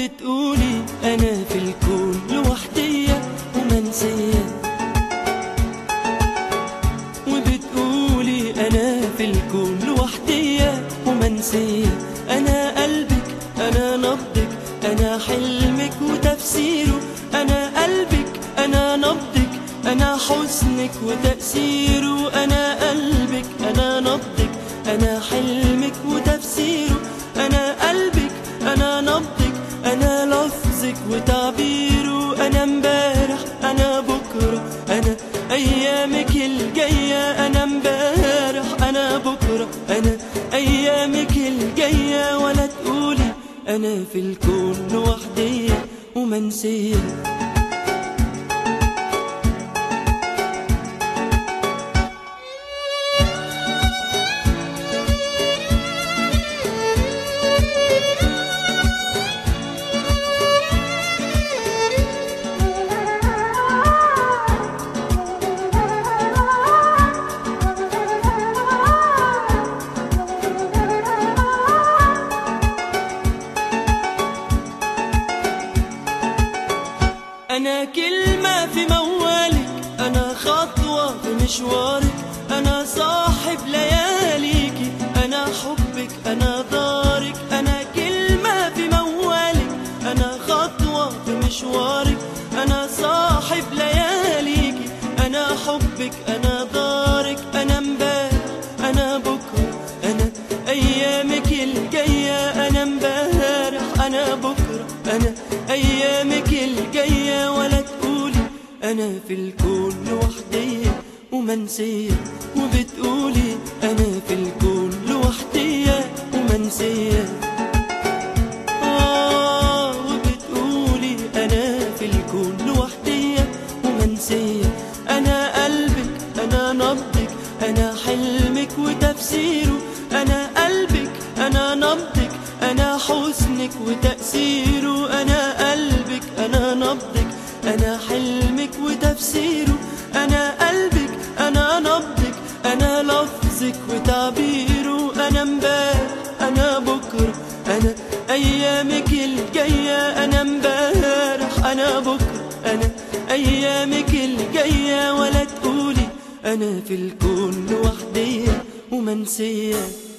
وبتقولي انا في الكون لوحدية ومنسية وبتقولي انا في الكون لوحدية ومنسية انا قلبك انا نبضك انا حلمك وتفسيره انا قلبك انا نبضك انا حزنك وتأثيره انا قلبك انا نبضك انا حلمك وتفسيره انا قلبك انا نبضك انا لفظك وتعبيره انا امبارح انا بكره انا ايامك الجايه انا امبارح انا بكره انا ايامك الجايه ولا تقولي انا في الكون لوحديه ومنسيه أنا كلمة في موالك أنا خطوة في مشوارك أنا صاحب لياليكي أنا حبك أنا دارك أنا كلمة في موالك أنا خطوة في مشوارك أنا صاحب لياليكي أنا حبك أنا دارك أنا امبارح أنا بكرة أنا أيامك الجاية أنا امبارح أنا بكرة أنا أيامك الجاية ولا تقولي أنا في الكون لوحدية ومنسية وبتقولي أنا في الكون لوحدية ومنسية آه وبتقولي أنا في الكون لوحدية ومنسية أنا قلبك أنا نبضك أنا حلمك وتفسيره أنا قلبك أنا نبضك أنا حزنك وتأثيره أنا قلبك أنا نبضك أنا حلمك وتفسيره أنا قلبك أنا نبضك أنا لفظك وتعبيره أنا امبارح أنا بكرة أنا أيامك الجاية أنا امبارح أنا بكرة أنا أيامك الجاية ولا تقولي أنا في الكون لوحدية ومنسية